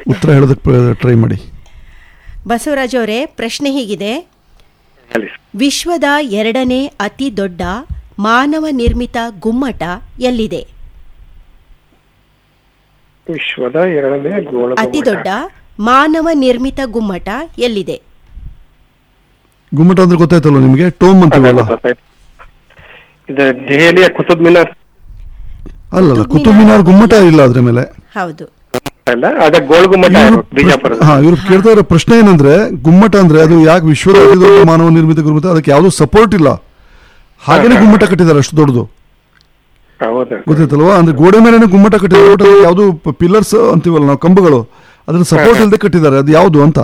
ಉತ್ತರ ಹೇಳೋದಕ್ಕೆ ಟ್ರೈ ಮಾಡಿ ಬಸವರಾಜ್ ಅವರೇ ಪ್ರಶ್ನೆ ಹೀಗಿದೆ ಹೇಳಿ ವಿಶ್ವದ ಎರಡನೇ ಅತಿ ದೊಡ್ಡ ಮಾನವ ನಿರ್ಮಿತ ಗುಮ್ಮಟ ಎಲ್ಲಿದೆ ವಿಶ್ವದ ಎರಡನೇ ಗೋಳ ಅತಿ ದೊಡ್ಡ ಮಾನವ ನಿರ್ಮಿತ ಗುಮ್ಮಟ ಎಲ್ಲಿದೆ ಗುಮ್ಮಟ ಅಂದ್ರೆ ಗೊತ್ತಾಯ್ತಲ್ಲ ನಿಮಗೆ ಟೋಮ್ ಅಂತೀವಲ್ಲ ಇದು ದೆಹಲಿಯ ಕುತುಬ್ ಮಿನಾರ್ ಅಲ್ಲಲ್ಲ ಕುತುಬ್ ಮಿನಾರ್ ಗುಮ್ಮಟ ಇಲ್ಲ ಅದ್ರ ಮೇಲೆ ಹೌದು ಅಲ್ಲ ಅದ ಗೋಲ್ ಗುಮ್ಮಟ ಇವ್ರು ಬಿಜಾಪುರದ ಹಾ ಇವ್ರು ಕೇಳ್ತಾ ಇರೋ ಪ್ರಶ್ನೆ ಏನಂದ್ರೆ ಗುಮ್ಮಟ ಅಂದ್ರೆ ಅದು ಯಾಕೆ ವಿಶ್ವದ ಅತಿ ದೊಡ್ಡ ಮಾನವ ನಿರ್ಮಿತ ಗುಮ್ಮಟ ಅದಕ್ಕೆ ಯಾವುದು ಸಪೋರ್ಟ್ ಇಲ್ಲ ಹಾಗೇನೆ ಗುಮ್ಮಟ ಕಟ್ಟಿದ್ದಾರೆ ಅಷ್ಟು ದೊಡ್ಡದು ಹೌದು ಗೊತ್ತಾಯ್ತಲ್ವಾ ಅಂದ್ರೆ ಗೋಡೆ ಮೇಲೆ ಗುಮ್ಮಟ ಕಟ್ಟಿದ್ದಾರೆ ಬಟ್ ಅದಕ್ಕೆ ಯಾವುದು ಪಿಲ್ಲರ್ಸ್ ಅಂತೀವಲ್ಲ ನಾವು ಕಂಬಗಳು ಅದ್ರ ಸಪೋರ್ಟ್ ಇಲ್ಲದೆ ಕಟ್ಟಿದ್ದಾರೆ ಅದು ಯಾವುದು ಅಂತ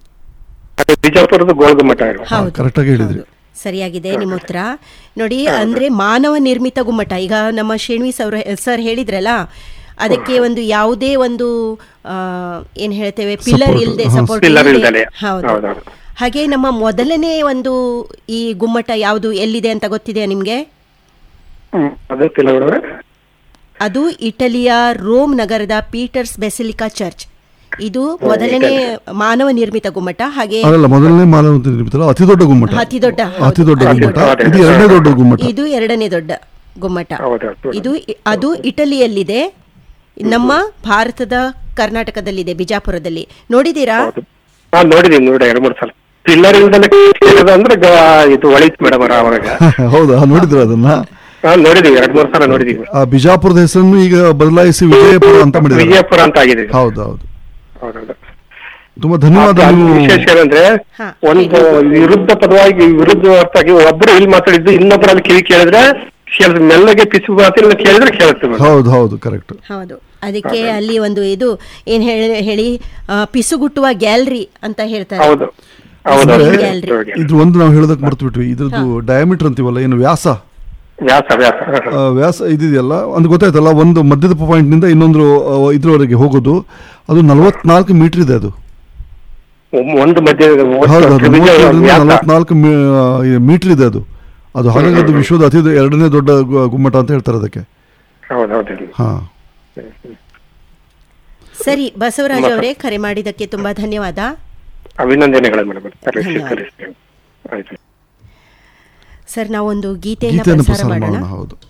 ಅದು ಬಿಜಾಪುರದ ಗೋಲ್ ಗುಮ್ಮಟ ಇರೋದು. ಹೌದು ಕರೆಕ್ಟ್ ಆಗಿ ಹೇಳಿದ್ರಿ ಹೌದು. ಸರಿಯಾಗಿದೆ ನಿಮ್ಮ ಉತ್ತರ ನೋಡಿ ಅಂದ್ರೆ ಮಾನವ ನಿರ್ಮಿತ ಗುಮ್ಮಟ ಈಗ ನಮ್ಮ ಶೇಣ್ವಿ ಸರ್ ಸರ್ ಹೇಳಿದ್ರಲ್ಲ ಅದಕ್ಕೆ ಒಂದು ಯಾವುದೇ ಒಂದು ಆ, ಏನ್ ಹೇಳ್ತೇವೆ ಪಿಲ್ಲರ್ Support, ಇಲ್ಲದೆ ಹಾ, ಸಪೋರ್ಟ್ pillar ಇಲ್ದಲೆ. ಹೌದು ಹೌದೌದು. ಹಾಗೆ ನಮ್ಮ ಮೊದಲನೇ ಒಂದು ಈ ಗುಮ್ಮಟ ಯಾವುದು ಎಲ್ಲಿದೆ ಅಂತ ಗೊತ್ತಿದೆಯಾ ನಿಮ್ಗೆ ಹ್ಮ್ ಅದು ತಿಳಗಡೆ ಅದು ಇಟಲಿಯ ರೋಮ್ ನಗರದ ಪೀಟರ್ಸ್ ಬೆಸಿಲಿಕಾ ಚರ್ಚ್ ಇದು ಮೊದಲನೇ ಮಾನವ ನಿರ್ಮಿತ ಗುಮ್ಮಟ ಹಾಗೆ ಅಲ್ಲ ಮೊದಲನೇ ಮಾನವ ನಿರ್ಮಿತ ಅತಿ ದೊಡ್ಡ ಗುಮ್ಮಟ ಅತಿ ದೊಡ್ಡ ಅತಿ ದೊಡ್ಡ ಹೌದು. ಗುಮ್ಮಟ ಹೌದು. ಇದು ಎರಡನೇ ದೊಡ್ಡ ಗುಮ್ಮಟ ಇದು ಎರಡನೇ ದೊಡ್ಡ ಗುಮ್ಮಟ ಹೌದೌದು. ಇದು ಅದು ಇಟಲಿಯಲ್ಲಿದೆ ನಮ್ಮ ಭಾರತದ ಕರ್ನಾಟಕದಲ್ಲಿದೆ ಬಿಜಾಪುರದಲ್ಲಿ ನೋಡಿದೀರಾ ಹೌದು ಹಾ ನೋಡಿದೀನಿ ನೋಡಿ ಎರಡು ಮೂರು ಸಲ ಪಿಲ್ಲರ್ ಇಲ್ದಲೆ ಕೇಳಿದ ಅಂದ್ರೆ ಗ- ಇದು ಒಳಿತ್ ಮೇಡಮ್ ಅವಾಗ ಹೌದಾ ನೋಡಿದ್ರ ಅದನ್ನ ಹಾ ನೋಡಿದೀವಿ ಎರಡ್ ಮೂರು ಸಲ ನೋಡಿದೀವಿ ಆ ಬಿಜಾಪುರದ ಹೆಸರನ್ನು ಈಗ ಬದಲಾಯಿಸಿ ವಿಜಯಪುರ ಅಂತ ಮಾಡಿದ್ದಾರೆ ವಿಜಯಪುರ ಅಂತ ಆಗಿದೆ ಇದು. ಹೌದು ಹೌದು ಹೌದೌದು ತುಂಬಾ ಧನ್ಯವಾದ ಅದು ನೀವು ವಿಶೇಷ ಏನಂದ್ರೆ ಹಾ, ಒಂದು ವಿರುದ್ಧ ಪದವಾಗಿ ವಿರುದ್ಧವಾಗಿ ಒಬ್ರು ಇಲ್ಲಿ ಮಾತಾಡಿದ್ದು ಇನ್ನೊಬ್ಬರಲ್ಲಿ ಕಿವಿ ಕೇಳಿದ್ರೆ ಕೇಳಿದ್ರೆ ಮೆಲ್ಲಗೆ ಪಿಸು ಮಾತಿಲ್ಲ ಕೇಳಿದ್ರೆ ಕೇಳುತ್ತೆ ಮೇಡಮ್ ಹೌದು ಹೌದು ಕರೆಕ್ಟ್ ಹೌದು ಅದಕ್ಕೆ ಅಲ್ಲಿ ಒಂದು ಇದು ಏನ್ ಹೇಳಿ ಹೇಳಿ ಆ, ಪಿಸುಗುಟ್ಟುವ ಗ್ಯಾಲರಿ ಅಂತ ಹೇಳ್ತಾರೆ ಹೌದು ಹೌದು ಅಂದ್ರೆ- ಹೌದು. Gallery. ಹೌದು. ಇದ್ರ ಒಂದು ನಾವು ಹೇಳೋದಕ್ಕೆ ಮರ್ತು ಬಿಟ್ವಿ ಇದ್ರದ್ದು ಡಯಾಮೀಟರ್ ಅಂತೀವಲ್ಲ ಏನು ವ್ಯಾಸ ವ್ಯಾಸ ವ್ಯಾಸ ಹಾ, ಹಾ. ಆ, ವ್ಯಾಸ ಇದಿದೆಯಲ್ಲ ಒಂದು ಗೊತ್ತಾಯ್ತಲ್ಲ ಒಂದು ಮಧ್ಯದ ಪಾಯಿಂಟ್ ನಿಂದ ಇನ್ನೊಂದು ಆ, ಇದ್ರವರೆಗೆ ಹೋಗೋದು ಅದು ನಲವತ್ನಾಲ್ಕು ಮೀಟರ್ ಇದೆ ಅದು ಒಮ್- ಒಂದು ಮಧ್ಯ ಹೌದು ಹೌದು ತ್ರಿಭುಜ ಮೂವತ್ತೈದರಿಂದ ವ್ಯಾಸ. ನಲವತ್ನಾಲ್ಕು ಮೀಟರ್ ಇದೆ ಅದು ಅದು ಹಾಗಾಗಿ ಅದು ವಿಶ್ವದ ಅತಿ ದೊ- ಎರಡನೇ ದೊಡ್ಡ ಗು- ಗುಮ್ಮಟ ಅಂತ ಹೇಳ್ತಾರೆ ಅದಕ್ಕೆ ಹೌದು ಹೌದು ಹಾ ಸರಿ ಬಸವರಾಜ್ ಅವರೇ ಕರೆ ಮಾಡಿದ್ದಕ್ಕೆ ತುಂಬಾ ಧನ್ಯವಾದ ಅಭಿನಂದನೆಗಳು ಮೇಡಮ್ ಸರಿ ಧನ್ಯವಾದ. ಸರಿ ಆಯ್ತು ಸರ್ ನಾವೊಂದು ಗೀತೆಯನ್ನ ಗೀತೆಯನ್ನು ಪ್ರಸಾರ ಪ್ರಸಾರ ಮಾಡೋಣ ಮಾಡೋಣ ಹೌದು